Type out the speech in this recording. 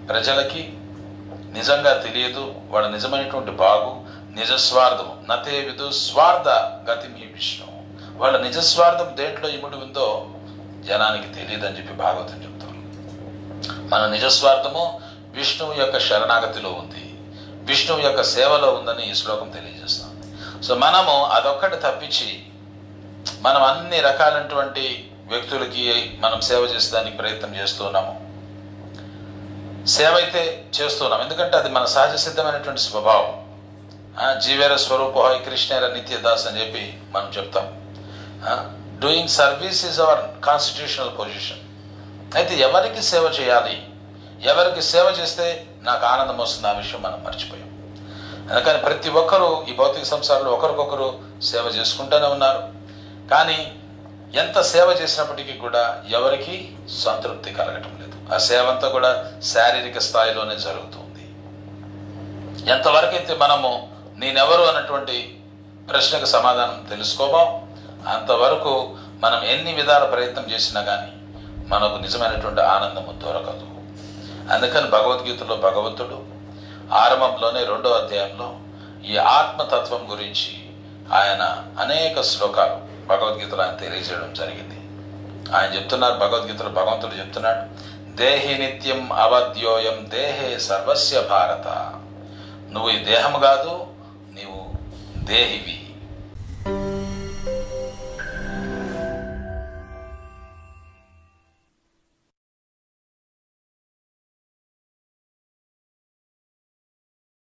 ప్రజలకి నిజంగా తెలియదు వాళ్ళ నిజమైనటువంటి బాగు నిజ స్వార్థం నతే విదు స్వార్థ గతి మీ విష్ణు వాళ్ళ నిజ స్వార్థం దేంట్లో ఇముడి ఉందో జనానికి తెలియదని చెప్పి భాగవతం చెప్తారు మన నిజ స్వార్థము విష్ణువు యొక్క శరణాగతిలో ఉంది విష్ణువు యొక్క సేవలో ఉందని ఈ శ్లోకం తెలియజేస్తుంది సో మనము అదొక్కటి తప్పించి మనం అన్ని రకాలైనటువంటి వ్యక్తులకి మనం సేవ చేసేదానికి ప్రయత్నం చేస్తున్నాము సేవ అయితే చేస్తున్నాం ఎందుకంటే అది మన సహజ సిద్ధమైనటువంటి స్వభావం ఆ, జీవేర స్వరూప కృష్ణేర నిత్యదాస్ అని చెప్పి మనం చెప్తాం doing service is our constitutional position అయితే ఎవరికి సేవ చేయాలి ఎవరికి సేవ చేస్తే నాకు ఆనందం వస్తుంది ఆ విషయం మనం మర్చిపోయాం అందుకని ప్రతి ఒక్కరూ ఈ భౌతిక సంసారంలో ఒకరికొకరు సేవ చేసుకుంటూనే ఉన్నారు కానీ ఎంత సేవ చేసినప్పటికీ కూడా ఎవరికి సంతృప్తి కలగటం లేదు ఆ సేవ అంతా కూడా శారీరక స్థాయిలోనే జరుగుతుంది ఎంతవరకైతే మనము నేనెవరు అన్నటువంటి ప్రశ్నకు సమాధానం తెలుసుకోమో అంతవరకు మనం ఎన్ని విధాల ప్రయత్నం చేసినా కానీ మనకు నిజమైనటువంటి ఆనందము దొరకదు అందుకని భగవద్గీతలో భగవంతుడు ఆరంభంలోనే రెండో అధ్యాయంలో ఈ ఆత్మతత్వం గురించి ఆయన అనేక శ్లోకాలు భగవద్గీతలో ఆయన తెలియజేయడం జరిగింది ఆయన చెప్తున్నారు భగవద్గీతలో భగవంతుడు చెప్తున్నాడు దేహి నిత్యం అవధ్యోయం దేహే సర్వస్య భారత నువ్వు ఈ దేహం కాదు నీవు దేహివి